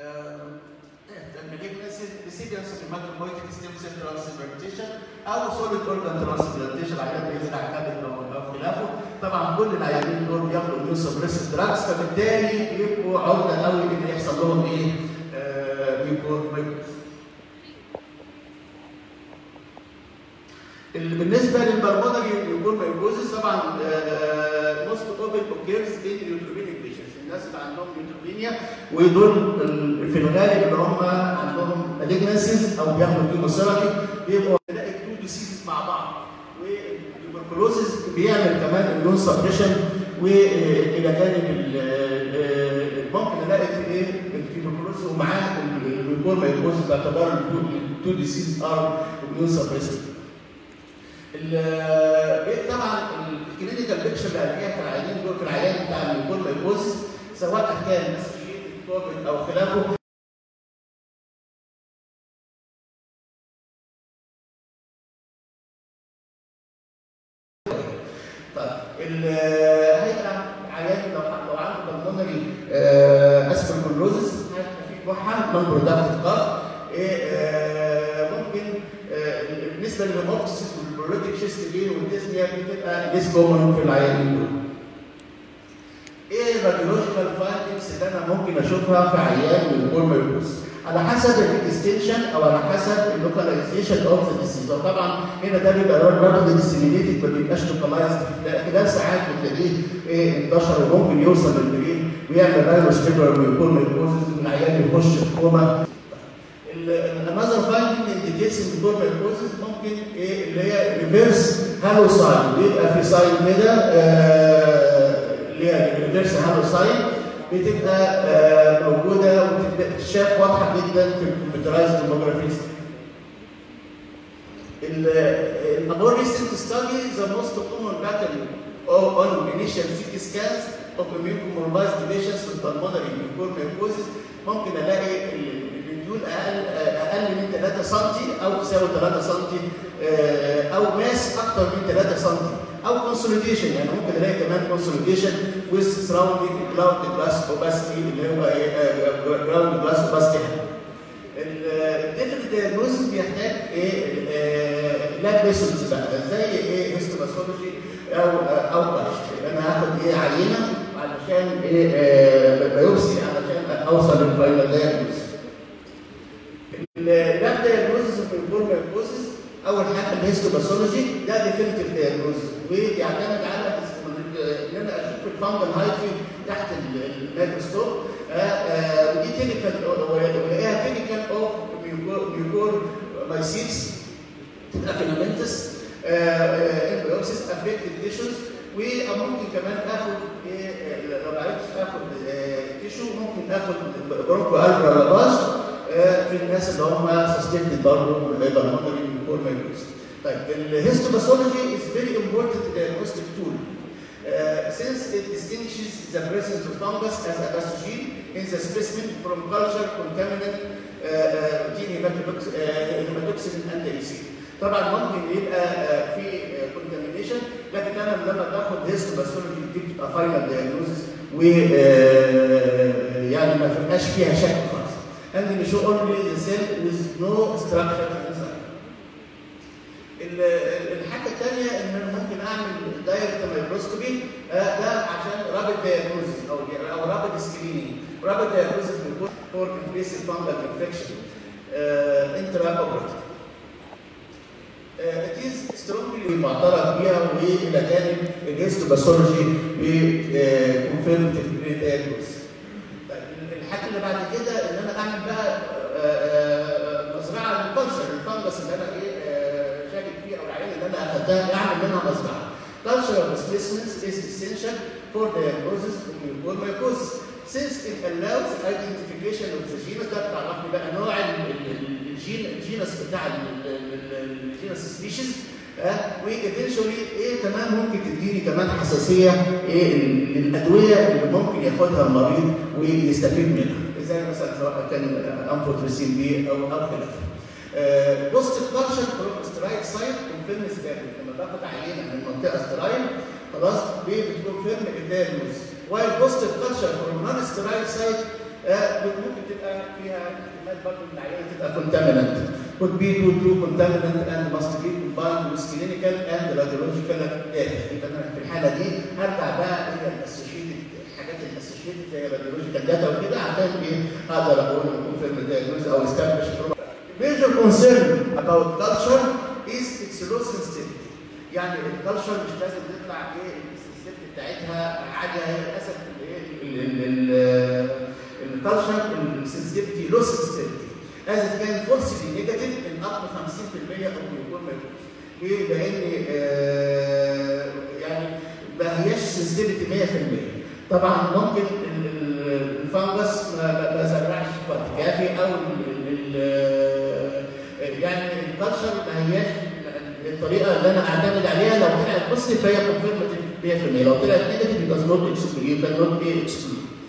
ريسيبيانس في الماكروبويتيك ستيم سيل ترانسبلانتيشن او سوليد اورجان ترانسبلانتيشن العيان بيزرع كبد او خلافه طبعا كل العيانين دول بياخدوا اميون سبريسيف دراجز فبالتالي بيبقوا عرضه قوي ان يحصل لهم ايه؟ آه يبقوا بالنسبه للبرمجه يكون مايكوزيس طبعا موست اوف اوكيرز ان نيوتروبينيك بيشنتس الناس اللي عندهم نيوتروبينيا ودول في الغالب اللي هم عندهم مالجنسيز او بياخدوا كيموثيرابي بيبقوا تلاقي تو ديسيزز مع بعض والتوبركلوزيس بيعمل كمان اميون سبريشن والى جانب ممكن نلاقي ايه التوبركلوزيس ومعاه الكور مايكوزيس باعتبار التو ديسيز ار اميون سبريسيف طبعا الكلينيكال بيكشر اللي هنلاقيها في العيانين دول في العيان بتاع الكور مايكوزيس سواء كان اسوشيتد كوفيد او خلافه طيب هيبقى عيان لو لو عنده بالمونري اسبركلوزس هيبقى في كحه نون برودكتيف كاف ممكن بالنسبه للهيموبتسيس والبروتيك شيست بين والديسنيا بتبقى ليس كومن في العيانين دول. ايه الراديولوجيكال فايندنجز اللي انا ممكن اشوفها في عيان من الكورميوس؟ على حسب الاكستنشن او على حسب اللوكاليزيشن اوف ذا ديسيز وطبعا هنا ده بيبقى برضه ديسيمينيتد ما بيبقاش لوكالايزد خلال ساعات بتلاقيه ايه انتشر وممكن يوصل للبرين ويعمل رايروس فيبر من الكورميوس والعيان يخش في كوما another finding indicates ان الدور مايكوزيس ممكن ايه اللي هي ريفيرس هالو ساين بيبقى في ساين كده اللي هي ريفيرس هالو ساين بتبقى آه موجوده وبتتشاف واضحه جدا في الكمبيوترايزد توموجرافيز. المور ريسنت ستادي ذا موست كومن باترن on initial CT scans of immune compromised patients with pulmonary mucormycosis ممكن الاقي الريديول اقل اقل من 3 سم او تساوي 3 سم او ماس اكثر من 3 سم او كونسوليديشن يعني ممكن الاقي كمان كونسوليديشن with surrounding ground glass opacity اللي هو ground glass opacity الديفرنت دايجنوزز بيحتاج ايه لاب ميثودز بقى زي ايه هيستوباثولوجي او او انا هاخد ايه عينه علشان ايه بايوبسي علشان اوصل للفاينل دايجنوز اللاب دايجنوزز في الكورميوكوزز اول حاجه الهيستوباثولوجي ده ديفينيتيف دايجنوزز ويعتمد على ان انا اشوف الفانجل هايفي تحت الميكروسكوب ودي تيبيكال ولاقيها تيبيكال اوف ميوكور مايسيتس تبقى فيلامنتس امبيوبسيس افكتد تيشوز وممكن كمان اخد لو ما عرفتش اخد تيشو ممكن اخد برونكو الفا لاباج في الناس اللي هم سستيند برضه بالمونري ميوكور مايكروس طيب الهيستوباثولوجي از فيري امبورتنت diagnostic tool Uh, since it distinguishes the presence of fungus as a pathogen in the specimen from culture contaminant routine uh, hematoxin and ACE. طبعا ممكن يبقى uh, في contamination لكن انا لما باخد هيستوباثولوجي دي بتبقى فاينل دايجنوزس و يعني ما فيهاش فيها شك خالص. And we show only the cell with no structure inside. الحاجه الثانيه ان انا ممكن اعمل دايركت مايكروسكوبي ده عشان رابط دايجنوزس او او رابط سكريننج رابط دايجنوزس بيكون فور انفيسيف فانجل انفكشن انترا اوبريتيف It is strongly معترف بيها والى جانب الهيستوباثولوجي بكونفيرمتيف دايجنوز. الحاجه اللي بعد كده ان انا اعمل بقى مزرعه للكلشر الفانجس اللي انا ايه شاكك فيه او العينه اللي انا اخدتها اعمل منها مزرعه. Culture of specimens is essential for diagnosis of mucormycosis since it allows identification of the genus ده بتعرفني بقى نوع الجين الجينس بتاع الجينس سبيشيز وايفينشولي ايه كمان ممكن تديني كمان حساسيه ايه للادويه اللي ممكن ياخدها المريض ويستفيد منها زي مثلا سواء كان امفوتريسين بي او او خلافه. بوزيتيف كلتشر فروم سترايك سايت كونفيرم سبابل لما باخد عينه من منطقه سترايل خلاص بتكونفيرم الدايجنوز while positive culture from non-sterile site آه، ممكن تبقى فيها احتمال برضه ان العينه تبقى كونتامينانت could be due to contaminant and must be combined with clinical and radiological data يبقى انا في الحاله دي هرجع بقى الى الاسوشيتد الحاجات الاسوشيتد زي الراديولوجيكال داتا وكده عشان ايه اقدر اقول confirm diagnosis او establish major concern about culture is its low sensitivity يعني الكالتشر مش لازم تطلع ايه السنسيتيفيتي بتاعتها عاليه هي للاسف الكالتشر السنسيتيفيتي لو سنسيتيفيتي as it can falsely negative in up to 50% ممكن يكون ما يكونش ليه؟ لان آه، يعني ما هياش سنسيتيفيتي 100% طبعا ممكن ال- ال- الفنجس ما ما- ما زرعش في وقت كافي او ال- ال- يعني الكالتشر ما هياش الطريقه اللي انا اعتمد عليها لو طلعت بوزيتيف فهي كونفيرماتيف 100% لو طلعت نيجاتيف يبقى نوت اكسكلود يبقى نوت ايه اكسكلود